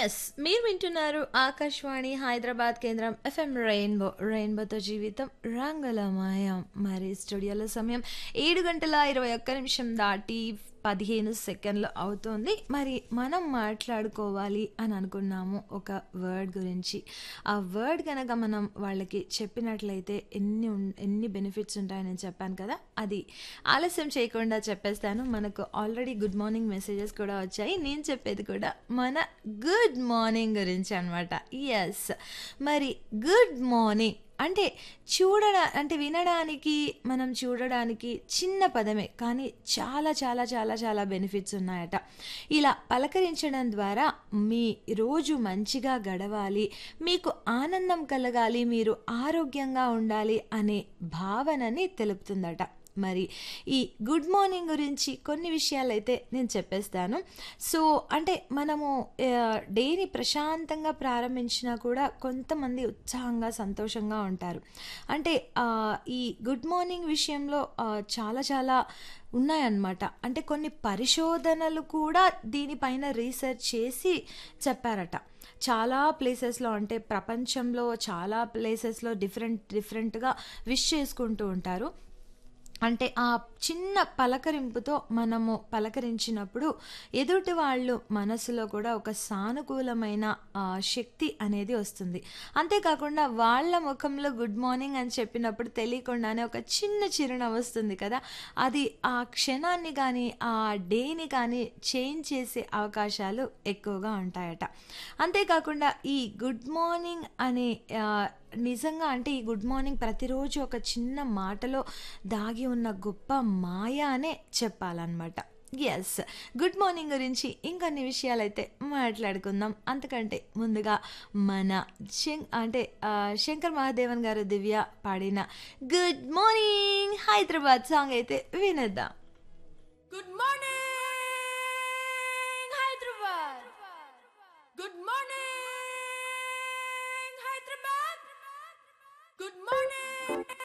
yes మీరు వింటున్నారు ఆకాశవాణి హైదరాబాద్ కేంద్రం ఎఫ్ఎం రెయిన్బో రెయిన్బోతో జీవితం రంగులమయం మరి స్టూడియోలో సమయం ఏడు గంటల ఇరవై ఒక్క నిమిషం దాటి పదిహేను సెకండ్లు అవుతుంది మరి మనం మాట్లాడుకోవాలి అని అనుకున్నాము ఒక వర్డ్ గురించి ఆ వర్డ్ కనుక మనం వాళ్ళకి చెప్పినట్లయితే ఎన్ని ఉన్- ఎన్ని బెనిఫిట్స్ ఉంటాయని నేను చెప్పాను కదా అది ఆలస్యం చేయకుండా చెప్పేస్తాను మనకు ఆల్రెడీ గుడ్ మార్నింగ్ మెసేజెస్ కూడా వచ్చాయి నేను చెప్పేది కూడా మన గుడ్ మార్నింగ్ గురించి అనమాట ఎస్ మరి గుడ్ మార్నింగ్ అంటే చూడడా అంటే వినడానికి మనం చూడడానికి చిన్న పదమే కానీ చాలా చాలా చాలా చాలా బెనిఫిట్స్ ఉన్నాయట ఇలా పలకరించడం ద్వారా మీ రోజు మంచిగా గడవాలి మీకు ఆనందం కలగాలి మీరు ఆరోగ్యంగా ఉండాలి అనే భావనని తెలుపుతుందట మరి ఈ గుడ్ మార్నింగ్ గురించి కొన్ని విషయాలు అయితే నేను చెప్పేస్తాను సో అంటే మనము ఆ, డేని ప్రశాంతంగా ప్రారంభించినా కూడా కొంతమంది ఉత్సాహంగా సంతోషంగా ఉంటారు అంటే ఆ, ఈ గుడ్ మార్నింగ్ విషయంలో ఆ, చాలా చాలా ఉన్నాయన్నమాట అంటే కొన్ని పరిశోధనలు కూడా దీనిపైన రీసెర్చ్ చేసి చెప్పారట చాలా ప్లేసెస్లో అంటే ప్రపంచంలో చాలా ప్లేసెస్లో డిఫరెంట్ డిఫరెంట్గా విష్ చేసుకుంటూ ఉంటారు అంటే ఆ చిన్న పలకరింపుతో మనము పలకరించినప్పుడు ఎదుటి వాళ్ళు మనసులో కూడా ఒక సానుకూలమైన ఆ, శక్తి అనేది వస్తుంది అంతేకాకుండా వాళ్ళ ముఖంలో గుడ్ మార్నింగ్ అని చెప్పినప్పుడు తెలియకుండానే ఒక చిన్న చిరునవ్వు వస్తుంది కదా అది ఆ క్షణాన్ని కానీ ఆ డేని కానీ చేంజ్ చేసే అవకాశాలు ఎక్కువగా ఉంటాయట అంతేకాకుండా ఈ గుడ్ మార్నింగ్ అనే ఆ, నిజంగా అంటే ఈ గుడ్ మార్నింగ్ ప్రతిరోజు ఒక చిన్న మాటలో దాగి ఉన్న గొప్ప మాయ అనే చెప్పాలన్నమాట ఎస్ గుడ్ మార్నింగ్ గురించి ఇంకొన్ని విషయాలైతే మాట్లాడుకుందాం అంతకంటే ముందుగా మన శం అంటే ఆ, శంకర్ మహాదేవన్ గారు దివ్య పాడిన గుడ్ మార్నింగ్ హైదరాబాద్ సాంగ్ అయితే వినేద్దాం good morning Hyderabad good morning Hyderabad good morning